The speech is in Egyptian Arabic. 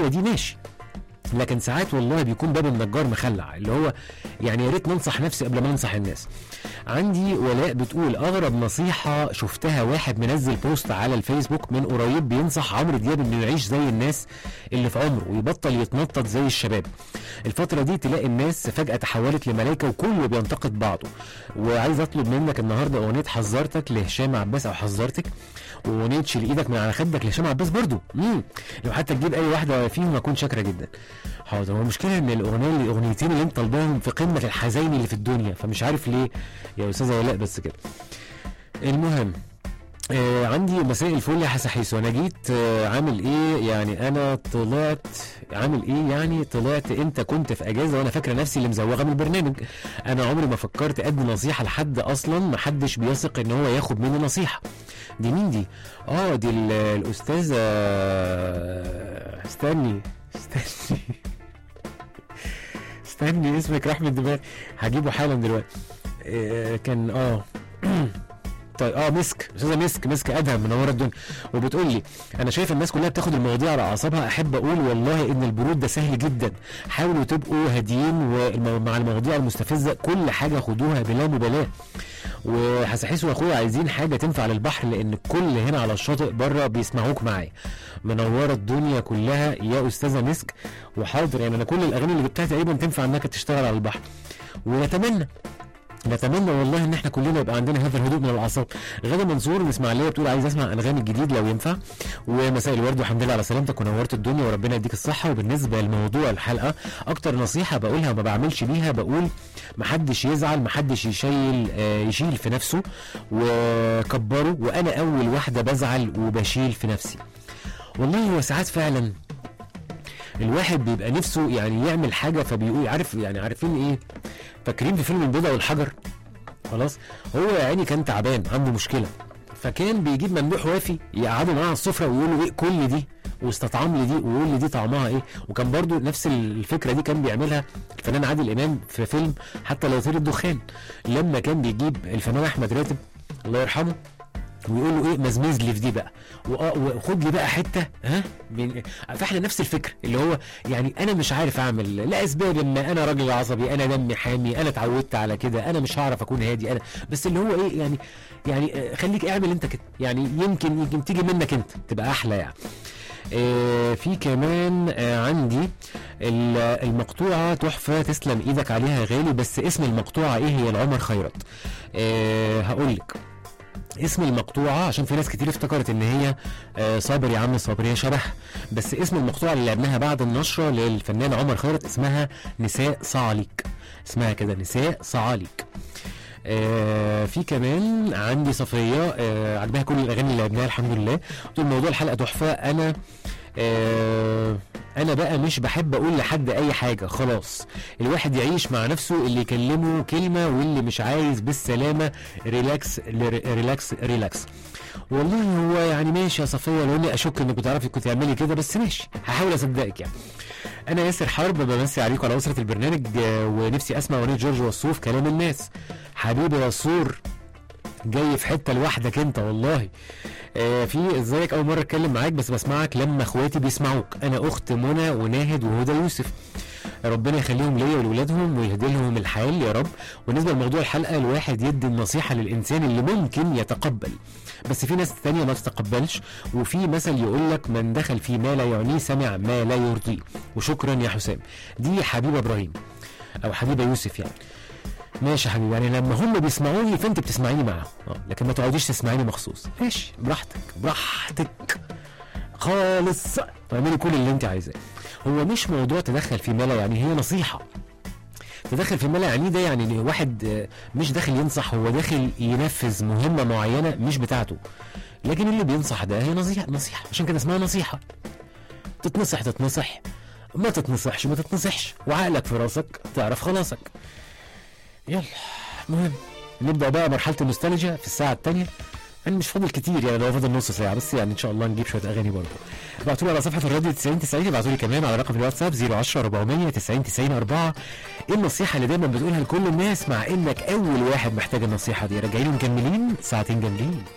دي ماشي لكن ساعات والله بيكون باب النجار مخلع اللي هو يعني يا ريت ننصح نفسي قبل ما انصح الناس عندي ولاء بتقول اغرب نصيحه شفتها واحد منزل بوست على الفيسبوك من قريب بينصح عمرو دياب انه يعيش زي الناس اللي في عمره ويبطل يتنطط زي الشباب الفتره دي تلاقي الناس فجاه تحولت لملائكه وكله بينتقد بعضه وعايز اطلب منك النهارده اغنيه حذرتك لهشام عباس او حذرتك واغنيه شيل ايدك من على خدك لهشام عباس برضو امم لو حتى تجيب اي واحده فيهم اكون شاكره جدا حاضر هو المشكله ان الاغنيه اللي الاغنيتين اللي انت طالباهم في قمه الحزين اللي في الدنيا فمش عارف ليه يا استاذه ولاء بس كده المهم آه عندي مساء الفل يا حسحيس وانا جيت آه عامل ايه يعني انا طلعت عامل ايه يعني طلعت انت كنت في اجازه وانا فاكره نفسي اللي مزوغه من البرنامج انا عمري ما فكرت ادي نصيحه لحد اصلا ما حدش بيثق ان هو ياخد مني نصيحه دي مين دي اه دي ال- الاستاذه استني استني استني اسمك راح من دماغي هجيبه حالا دلوقتي آه، كان اه طيب اه مسك استاذه مسك مسك ادهم منوره الدنيا وبتقول لي انا شايف الناس كلها بتاخد المواضيع على اعصابها احب اقول والله ان البرود ده سهل جدا حاولوا تبقوا هاديين ومع المواضيع المستفزه كل حاجه خدوها بلا مبالاه وحسحيس واخويا عايزين حاجه تنفع للبحر لان الكل هنا على الشاطئ بره بيسمعوك معايا منوره الدنيا كلها يا استاذه مسك وحاضر يعني انا كل الاغاني اللي جبتها تقريبا تنفع انك تشتغل على البحر ونتمنى نتمنى والله ان احنا كلنا يبقى عندنا هذا الهدوء من الاعصاب غدا منصور من اسماعيليه بتقول عايز اسمع انغامي الجديد لو ينفع ومساء الورد والحمد لله على سلامتك ونورت الدنيا وربنا يديك الصحه وبالنسبه لموضوع الحلقه اكتر نصيحه بقولها وما بعملش بيها بقول محدش يزعل محدش يشيل آه، يشيل في نفسه وكبره وانا اول واحده بزعل وبشيل في نفسي والله هو ساعات فعلا الواحد بيبقى نفسه يعني يعمل حاجه فبيقول عارف يعني عارفين ايه فاكرين في فيلم البيضه والحجر خلاص هو يا عيني كان تعبان عنده مشكله فكان بيجيب ممدوح وافي يقعدوا معاه على السفره ويقول له ايه كل دي واستطعم لي دي ويقول لي دي طعمها ايه وكان برضو نفس الفكره دي كان بيعملها الفنان عادل امام في فيلم حتى لا يطير الدخان لما كان بيجيب الفنان احمد راتب الله يرحمه ويقول له ايه مزمز لي في دي بقى وآه وخد لي بقى حته ها من فاحنا نفس الفكر اللي هو يعني انا مش عارف اعمل لاسباب ما انا راجل عصبي انا دمي حامي انا اتعودت على كده انا مش هعرف اكون هادي انا بس اللي هو ايه يعني يعني آه، خليك اعمل انت كده يعني يمكن يمكن تيجي منك انت تبقى احلى يعني آه، في كمان آه، عندي ال- المقطوعة تحفة تسلم ايدك عليها يا غالي بس اسم المقطوعة ايه هي العمر خيرت أه هقول لك اسم المقطوعة عشان في ناس كتير افتكرت ان هي آه، صابر يا عم صابر هي شبه بس اسم المقطوعة اللي لعبناها بعد النشرة للفنان عمر خيرت اسمها نساء صعاليك اسمها كده نساء صعاليك آه في كمان عندي صفية آه عجبها كل الأغاني اللي لعبناها الحمد لله طول موضوع الحلقة تحفة أنا آه انا بقى مش بحب اقول لحد اي حاجه خلاص الواحد يعيش مع نفسه اللي يكلمه كلمه واللي مش عايز بالسلامه ريلاكس ريلاكس ريلاكس والله هو يعني ماشي يا صفيه لو اني اشك انك بتعرفي كنت تعملي كده بس ماشي هحاول اصدقك يعني انا ياسر حرب بمسي عليكم على اسره البرنامج آه، ونفسي اسمع اغنيه جورج وسوف كلام الناس حبيبي يا سور جاي في حته لوحدك انت والله آه في ازيك اول مره اتكلم معاك بس بسمعك لما اخواتي بيسمعوك انا اخت منى وناهد وهدى يوسف ربنا يخليهم ليا ولولادهم ويهدي لهم الحال يا رب وبالنسبه لموضوع الحلقه الواحد يدي النصيحه للانسان اللي ممكن يتقبل بس في ناس تانية ما تتقبلش وفي مثل يقول لك من دخل في ما لا يعنيه سمع ما لا يرضيه وشكرا يا حسام دي حبيبه ابراهيم او حبيبه يوسف يعني ماشي يا حبيبي يعني لما هم بيسمعوني فانت بتسمعيني معاهم اه لكن ما تقعديش تسمعيني مخصوص ماشي براحتك براحتك خالص اعملي كل اللي انت عايزاه هو مش موضوع تدخل في ملا يعني هي نصيحه تدخل في ملا يعني ده يعني إن واحد آه، مش داخل ينصح هو داخل ينفذ مهمه معينه مش بتاعته لكن اللي بينصح ده هي نصيحه نصيحه عشان كده اسمها نصيحه تتنصح تتنصح ما تتنصحش ما تتنصحش وعقلك في راسك تعرف خلاصك يلا المهم نبدا بقى مرحله النوستالجيا في الساعه الثانيه يعني مش فاضل كتير يعني لو فاضل نص ساعه بس يعني ان شاء الله نجيب شويه اغاني برضه ابعتوا لي على صفحه الراديو 90 90 ابعتوا لي كمان على رقم الواتساب 010 400 90 90 4 ايه النصيحه اللي دايما بتقولها لكل الناس مع انك اول واحد محتاج النصيحه دي راجعين ومكملين ساعتين جامدين